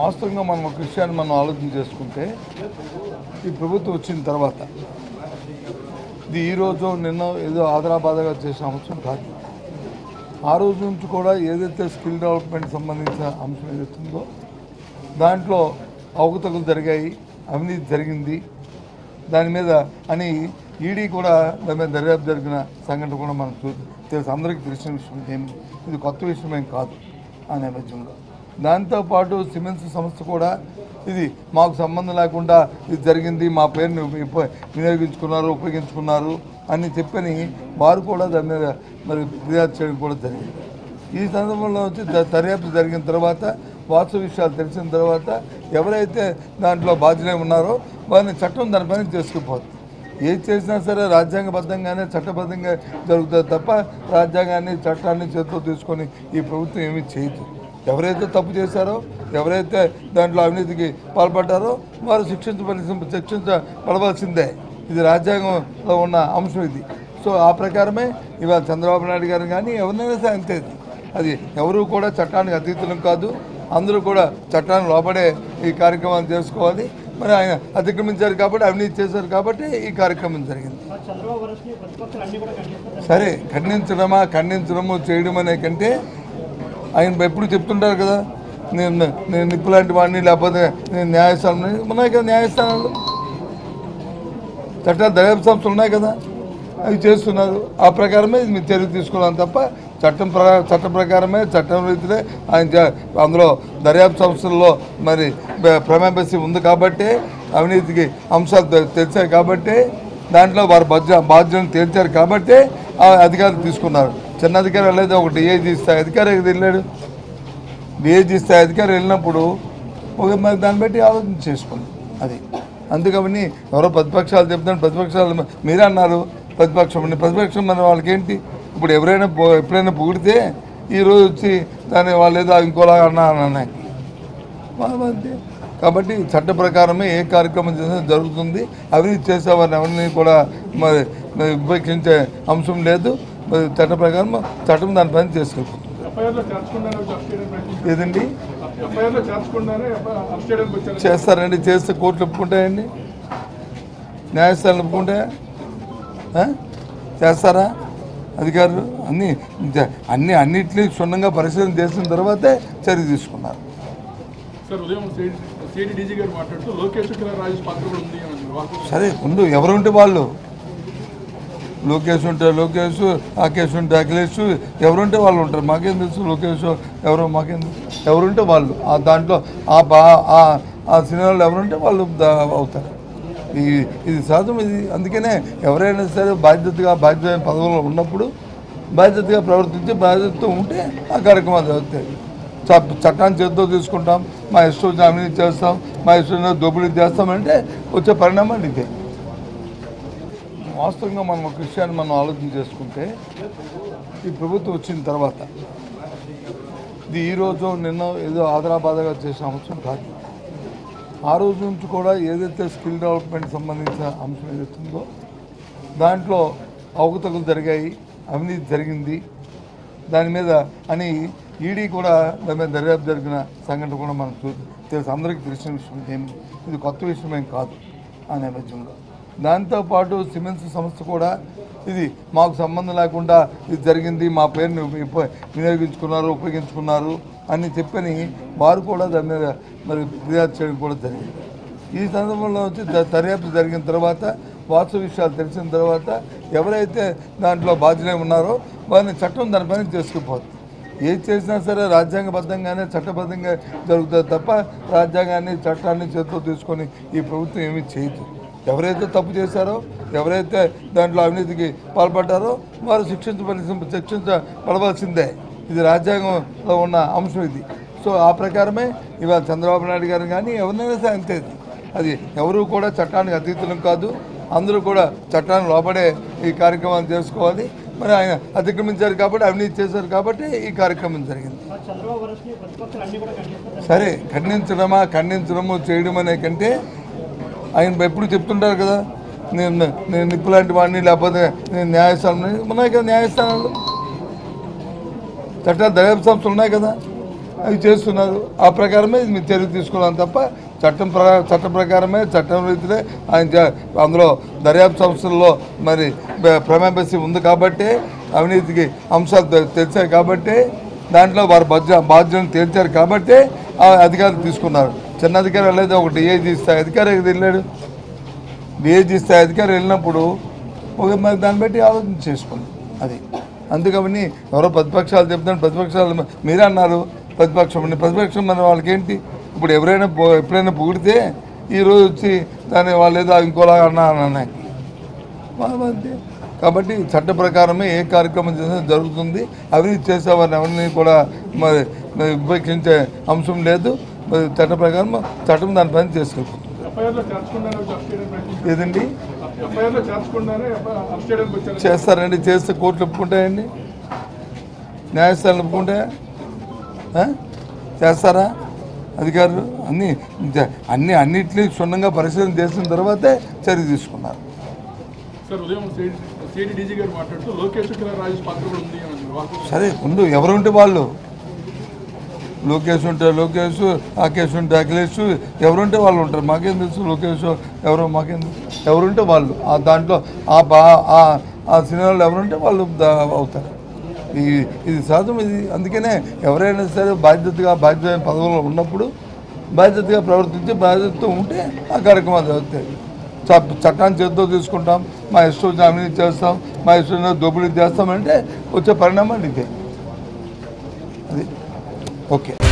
వాస్తవంగా మనం ఒక విషయాన్ని మనం ఆలోచన చేసుకుంటే ఈ ప్రభుత్వం వచ్చిన తర్వాత ఇది ఈ రోజు నిన్న ఏదో ఆదరాబాదగా చేసిన అంశం కాదు ఆ రోజు నుంచి కూడా ఏదైతే స్కిల్ డెవలప్మెంట్ సంబంధించిన అంశం ఏదైతే ఉందో దాంట్లో అవకతవకలు జరిగాయి అవినీతి జరిగింది దాని మీద అని ఈడీ కూడా దాని మీద దర్యాప్తు జరిగిన సంఘటన కూడా మనం చూ తెలుసు అందరికీ తెలిసిన విషయం ఏం ఇది కొత్త విషయం ఏం కాదు ఆ నేపథ్యంలో దాంతోపాటు సిమెంట్స్ సంస్థ కూడా ఇది మాకు సంబంధం లేకుండా ఇది జరిగింది మా పేరుని ఉప- వినియోగించుకున్నారు ఉపయోగించుకున్నారు అని చెప్పని వారు కూడా దాని మీద మరి ఫిర్యాదు చేయడం కూడా జరిగింది ఈ సందర్భంలో వచ్చి ద- దర్యాప్తు జరిగిన తర్వాత వాస్తవ విషయాలు తెలిసిన తర్వాత ఎవరైతే దాంట్లో బాధ్యులై ఉన్నారో వారిని చట్టం దానిపైన చేసుకుపోతుంది ఏది చేసినా సరే రాజ్యాంగబద్ధంగానే చట్టబద్ధంగా జరుగుతుంది తప్ప రాజ్యాంగాన్ని చట్టాన్ని చేతిలో తీసుకొని ఈ ప్రభుత్వం ఏమీ చేయదు ఎవరైతే తప్పు చేశారో ఎవరైతే దాంట్లో అవినీతికి పాల్పడ్డారో వారు శిక్షించబడి శిక్షించబడవలసిందే ఇది రాజ్యాంగంలో ఉన్న అంశం ఇది సో ఆ ప్రకారమే ఇవాళ చంద్రబాబు నాయుడు గారు కానీ ఎవరినైనా సరే అంతే ఇది. అది ఎవరు కూడా చట్టానికి అతీతులం కాదు అందరూ కూడా చట్టాన్ని లోపడే ఈ కార్యక్రమాలు చేసుకోవాలి మరి ఆయన అతిక్రమించారు కాబట్టి అవినీతి చేశారు కాబట్టి ఈ కార్యక్రమం జరిగింది చంద్రబాబు అరెస్ట్ని ప్రతిపక్షాలు అన్ని కూడా ఖండిస్తారు సరే ఖండించడమా ఖండించడము చేయడం అనే కంటే ఆయన ఎప్పుడు చెప్తుంటారు కదా నేను నేను నిప్పు లాంటి వాడిని లేకపోతే నేను న్యాయస్థానం ఉన్నాయి కదా న్యాయస్థానాలు చట్టాలు దర్యాప్తు సంస్థలు ఉన్నాయి కదా అవి చేస్తున్నారు ఆ ప్రకారమే మీరు చర్య తీసుకున్నాం తప్ప చట్టం ప్ర చట్ట ప్రకారమే చట్టం రీతిలో ఆయన చ- అందులో దర్యాప్తు సంస్థల్లో మరి బ- ప్రమేపసి ఉంది కాబట్టి అవినీతికి అంశాలు తె- తెలిసాయి కాబట్టి దాంట్లో వారు బాధ్య బాధ్యతను తేల్చారు కాబట్టి ఆ అధికారులు తీసుకున్నారు చిన్న అధికారి వెళ్ళేది ఒక డిఐజీ స్థాయి అధికారి వెళ్ళాడు డిఐజీ స్థాయి అధికారి వెళ్ళినప్పుడు ఒక మరి దాన్ని బట్టి ఆలోచన చేసుకోండి అది అందుకని ఎవరో ప్రతిపక్షాలు చెప్తాను ప్రతిపక్షాలు మీరే అన్నారు ప్రతిపక్షం అని ప్రతిపక్షం మరి వాళ్ళకి ఏంటి ఇప్పుడు ఎవరైనా పో- ఎప్పుడైనా పొగిడితే ఈరోజు వచ్చి దాన్ని వాళ్ళు ఏదో ఇంకోలా అన్నా అని అన్నాయి వాళ్ళు అంతే కాబట్టి చట్ట ప్రకారమే ఏ కార్యక్రమం చేసినా జరుగుతుంది అవినీతి చేసేవారిని ఎవరిని కూడా మరి మరి ఉపేక్షించే అంశం లేదు మరి చట్ట ప్రకారం చట్టం దాని పని చేసుకెళ్తుంది ఎఫ్ఐఆర్లో చేర్చకుండానే వచ్చి అరెస్ట్ చేయడానికి ప్రయత్నించారు. ఏదండి ఎఫ్ఐఆర్లో చేర్చకుండానే ఎఫ్ఐఆర్ అరెస్ట్ చేయడానికి వచ్చారు చేస్తారండి చేస్తే కోర్టులు ఒప్పుకుంటాయండి న్యాయస్థానాలు ఒప్పుకుంటాయా ఆ? చేస్తారా అధికారులు అన్నీ జ- అన్ని అన్నిటినీ క్షుణ్ణంగా పరిశీలన చేసిన తర్వాతే చర్య తీసుకున్నారు సార్ ఉదయం సిఐడి డీజీ గారు మాట్లాడుతూ లోకేష్ కిలా రాజేష్ పాత్ర కూడా ఉంది అని వాస్తవం సరే ముందు ఎవరుంటే వాళ్ళు లోకేష్ ఉంటే లోకేష్ అఖిలేష్ ఉంటే అఖిలేష్ ఎవరుంటే వాళ్ళు ఉంటారు మాకేం తెలుసు లోకేష్ ఎవరు మాకేం తెలుసు ఎవరుంటే వాళ్ళు ఆ దాంట్లో ఆ బా ఆ- ఆ సినిమాలో ఎవరుంటే వాళ్ళు దా- అవుతారు ఈ ఇది సహజం ఇది అందుకనే ఎవరైనా సరే బాధ్యతగా బాధ్యత పదవుల్లో ఉన్నప్పుడు బాధ్యతగా ప్రవర్తించి బాధ్యతతో ఉంటే ఆ కార్యక్రమాలు జరుగుతాయి చ- చట్టాన్ని చేతితో తీసుకుంటాం మా ఇష్టం వచ్చిన అవినీతి చేస్తాం మా ఇష్టం వచ్చిన దోపిడీ చేస్తామంటే వచ్చే పరిణామాలు ఇదే వాస్తవంగా మనం ఒక విషయాన్ని మనం ఆలోచన చేసుకుంటే ఈ ప్రభుత్వం వచ్చిన తర్వాత ఇది ఈ రోజు నిన్న ఏదో ఆదరాబాదగా చేసిన అంశం కాదు ఆ రోజు నుంచి కూడా ఏదైతే స్కిల్ డెవలప్మెంట్ సంబంధించిన అంశం ఏదైతే ఉందో దాంట్లో అవకతవకలు జరిగాయి అవినీతి జరిగింది దాని మీద అని ఈడీ కూడా దాని మీద దర్యాప్తు జరిగిన సంఘటన కూడా మనం చూ తెలుసు అందరికీ తెలిసిన విషయం ఏం ఇది కొత్త విషయం ఏం కాదు ఆ నేపథ్యంలో దాంతోపాటు సిమెంట్స్ సంస్థ కూడా ఇది మాకు సంబంధం లేకుండా ఇది జరిగింది మా పేరుని ఉప- వినియోగించుకున్నారు ఉపయోగించుకున్నారు అని చెప్పని వారు కూడా దాని మీద మరి ఫిర్యాదు చేయడం కూడా జరిగింది ఈ సందర్భంలో వచ్చి ద- దర్యాప్తు జరిగిన తర్వాత వాస్తవ విషయాలు తెలిసిన తర్వాత ఎవరైతే దాంట్లో బాధ్యులై ఉన్నారో వారిని చట్టం దానిపైన చేసుకుపోతుంది ఏది చేసినా సరే రాజ్యాంగబద్ధంగానే చట్టబద్ధంగా జరుగుతుంది తప్ప రాజ్యాంగాన్ని చట్టాన్ని చేతిలో తీసుకొని ఈ ప్రభుత్వం ఏమీ చేయదు ఎవరైతే తప్పు చేశారో ఎవరైతే దాంట్లో అవినీతికి పాల్పడ్డారో వారు శిక్షించబడి శిక్షించబడవలసిందే ఇది రాజ్యాంగంలో ఉన్న అంశం ఇది సో ఆ ప్రకారమే ఇవాళ చంద్రబాబు నాయుడు గారు కానీ ఎవరినైనా సరే అంతే ఇది. అది ఎవరు కూడా చట్టానికి అతీతులం కాదు అందరూ కూడా చట్టాన్ని లోపడే ఈ కార్యక్రమాలు చేసుకోవాలి మరి ఆయన అతిక్రమించారు కాబట్టి అవినీతి చేశారు కాబట్టి ఈ కార్యక్రమం జరిగింది చంద్రబాబు అరెస్ట్ని ప్రతిపక్షాలు అన్ని కూడా ఖండిస్తారు సరే ఖండించడమా ఖండించడము చేయడం అనే కంటే ఆయన ఎప్పుడు చెప్తుంటారు కదా నేను నేను నిప్పు లాంటి వాడిని లేకపోతే నేను న్యాయస్థానం ఉన్నాయి కదా న్యాయస్థానాలు చట్టాలు దర్యాప్తు సంస్థలు ఉన్నాయి కదా అవి చేస్తున్నారు ఆ ప్రకారమే మీరు చర్య తీసుకున్నాం తప్ప చట్టం ప్ర చట్ట ప్రకారమే చట్టం రీతిలో ఆయన చే- అందులో దర్యాప్తు సంస్థల్లో మరి బ- ప్రమేపసి ఉంది కాబట్టి అవినీతికి అంశాలు తె- తెలిసాయి కాబట్టి దాంట్లో వారు బాధ్య బాధ్యతను తేల్చారు కాబట్టి ఆ అధికారులు తీసుకున్నారు చిన్న అధికారి వెళ్ళేది ఒక డిఐజీ స్థాయి అధికారి వెళ్ళాడు డిఐజీ స్థాయి అధికారి వెళ్ళినప్పుడు ఒక మరి దాన్ని బట్టి ఆలోచన చేసుకోండి అది అందుకని ఎవరో ప్రతిపక్షాలు చెప్తాను ప్రతిపక్షాలు మీరే అన్నారు ప్రతిపక్షం అని ప్రతిపక్షం మన వాళ్ళకి ఏంటి ఇప్పుడు ఎవరైనా పో- ఎప్పుడైనా పొగిడితే ఈరోజు వచ్చి దాన్ని వాళ్ళు ఏదో ఇంకోలా అన్నా అని అన్నాయి వాళ్ళు అంతే కాబట్టి చట్ట ప్రకారమే ఏ కార్యక్రమం చేసినా జరుగుతుంది అవినీతి చేసేవారిని ఎవరిని కూడా మరి మరి ఉపేక్షించే అంశం లేదు మరి చట్ట ప్రకారం చట్టం దాని పని చేసుకెళ్తుంది ఎఫ్ఐఆర్లో చేర్చకుండానే వచ్చి అరెస్ట్ చేయడానికి ప్రయత్నించారు ఏదండి ఎఫ్ఐఆర్లో చేర్చకుండానే అరెస్ట్ చేయడానికి వచ్చారు చేస్తారండి చేస్తే కోర్టులు ఒప్పుకుంటాయండి న్యాయస్థానాలు ఒప్పుకుంటాయా ఆ? చేస్తారా అధికారులు అన్నీ జ- అన్ని అన్నిటినీ క్షుణ్ణంగా పరిశీలన చేసిన తర్వాతే చర్య తీసుకున్నారు సార్ ఉదయం సిఐడి డీజీ గారు మాట్లాడుతూ లోకేష్ కిలా రాజేష్ పాత్ర కూడా ఉంది అని అన్నారు. వాస్తవం సరే ముందు ఎవరుంటే వాళ్ళు లోకేష్ ఉంటే లోకేష్ అఖిలేష్ ఉంటే అఖిలేష్ ఎవరుంటే వాళ్ళు ఉంటారు మాకేం తెలుసు లోకేష్ ఎవరు మాకేం తెలుసు ఎవరుంటే వాళ్ళు ఆ దాంట్లో ఆ బా ఆ- ఆ సినిమాలో ఎవరుంటే వాళ్ళు దా- అవుతారు ఈ ఇది సహజం ఇది అందుకనే ఎవరైనా సరే బాధ్యతగా బాధ్యత పదవుల్లో ఉన్నప్పుడు బాధ్యతగా ప్రవర్తించి బాధ్యతతో ఉంటే ఆ కార్యక్రమాలు జరుగుతాయి చ- చట్టాన్ని చేతితో తీసుకుంటాం మా ఇష్టం వచ్చిన అవినీతి చేస్తాం మా ఇష్టం వచ్చిన దోపిడీ చేస్తామంటే వచ్చే పరిణామాలు ఇదే అది ఓకే